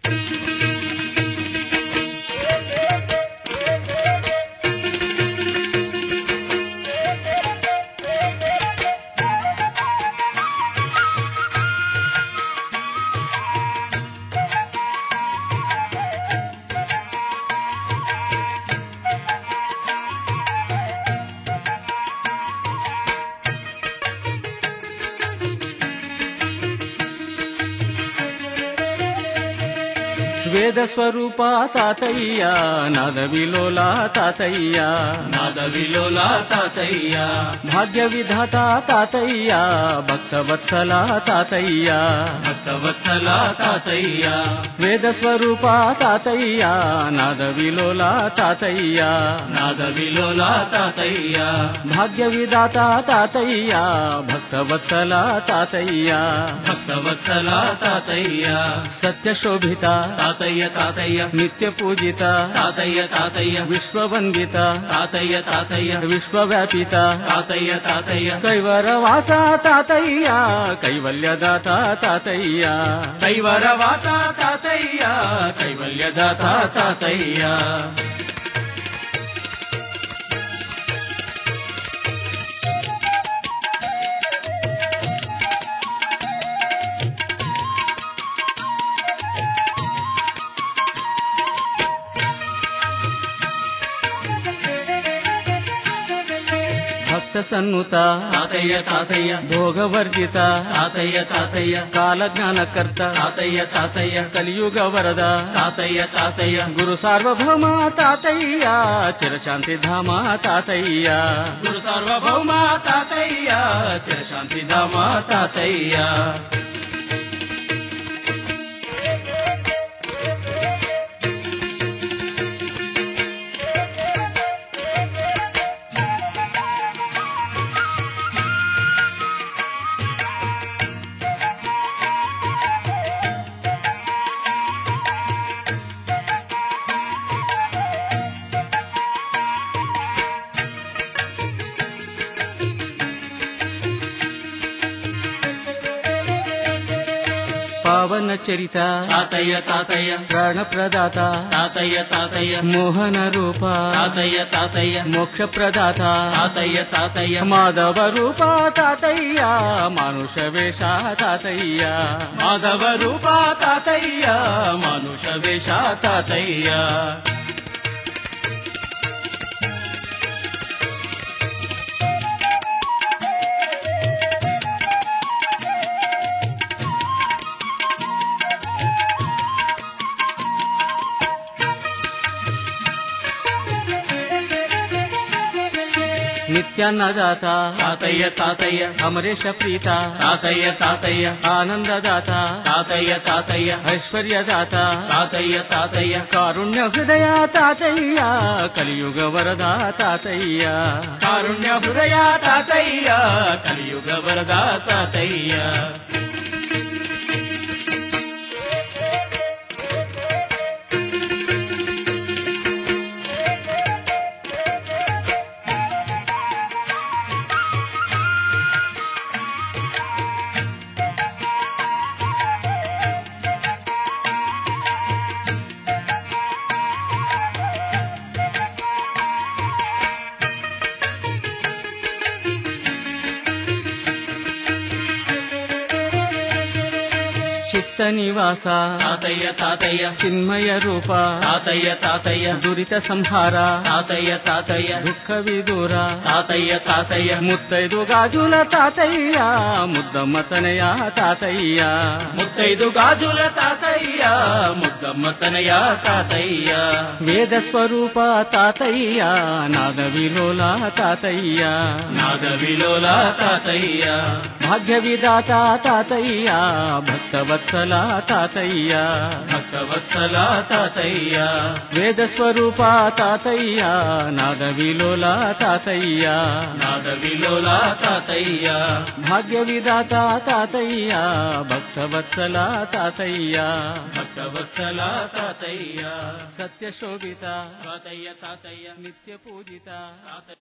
వేద స్వరూప తాతయ్య నాద విలోల తాతయ్య నాద విలోల తాతయ్య భాగ్య విధాత తాతయ్య భక్త వత్సల తాతయ్య భక్తవత్సల తాతయ్య వేద స్వరూప తాతయ్య నాద విలోల తాతయ్య నాద విలోల తాతయ్య భాగ్య విధాత తాతయ్య భక్త వత్సల తాతయ్య భక్తవత్సల తాతయ్య సత్యశోభిత తాతయ్య తాతయ్య నిత్య పూజిత తాతయ్య తాతయ్య విశ్వవందిత తాతయ్య తాతయ్య విశ్వవ్యాపిత తాతయ్య తాతయ్య కైవరవాస తాతయ్య కైవల్యదాత తాతయ్య కైవరవాస తాతయ్య కైవల్యదాత తాతయ్య భక్త సన్నుత తాతయ్య తాతయ్య భోగవర్జిత తాతయ్య తాతయ్య కాలజ్ఞానకర్త తాతయ్య తాతయ్య కలియుగ వరద తాతయ్య తాతయ్య గురు సార్వభౌమ తాతయ్య చిరశాంతి ధామ తాతయ్య గురు సార్వభౌమ తాతయ్య చిరశాంతి ధామ తాతయ్య పావన చరిత తాతయ్య తాతయ్య ప్రాణప్రదాత తాతయ్య తాతయ్య మోహన రూప తాతయ్య తాతయ్య మోక్ష ప్రదాత తాతయ్య తాతయ్య మాధవ రూప తాతయ్య మానుష వేష తాతయ్య మాధవ రూప తాతయ్య మనుష వేష తాతయ్య నిత్యాన్నదాత తాతయ్య తాతయ్య అమరేష ప్రీత తాతయ్య తాతయ్య ఆనందదాత తాతయ్య తాతయ్య ఐశ్వర్యదాత తాతయ్య తాతయ్య కారుణ్య హృదయ తాతయ్య కలియుగ వరద తాతయ్య కారుణ్య హృదయ తాతయ్య కలియుగ వరద తాతయ్య చిత్త నివాస తాతయ్య తాతయ్య చిన్మయ రూప తాతయ్య తాతయ్య దురిత సంహార తాతయ్య తాతయ్య దుఃఖ విదూర తాతయ్య తాతయ్య ముత్తైదు గాజుల తాతయ్య ముద్దమ్మ తనయ తాతయ్య ముత్తైదు గాజుల తాతయ్య ముద్దమ్మ తనయ తాతయ్య వేద స్వరూప తాతయ్య నాద విలోల తాతయ్య నాద విలోల తాతయ్య భాగ్య విదాత తాతయ్య భక్తవత్సల తాతయ్య భక్తవత్సల తాతయ్య వేద స్వరూప తాతయ్య నాద విలోల తాతయ్య నాద విలోల తాతయ్య భాగ్య విదాత తాతయ్య భక్తవత్సల తాతయ్య భక్తవత్సల తాతయ్య సత్యశోభిత తాతయ్య తాతయ్య నిత్య పూజిత తాతయ్య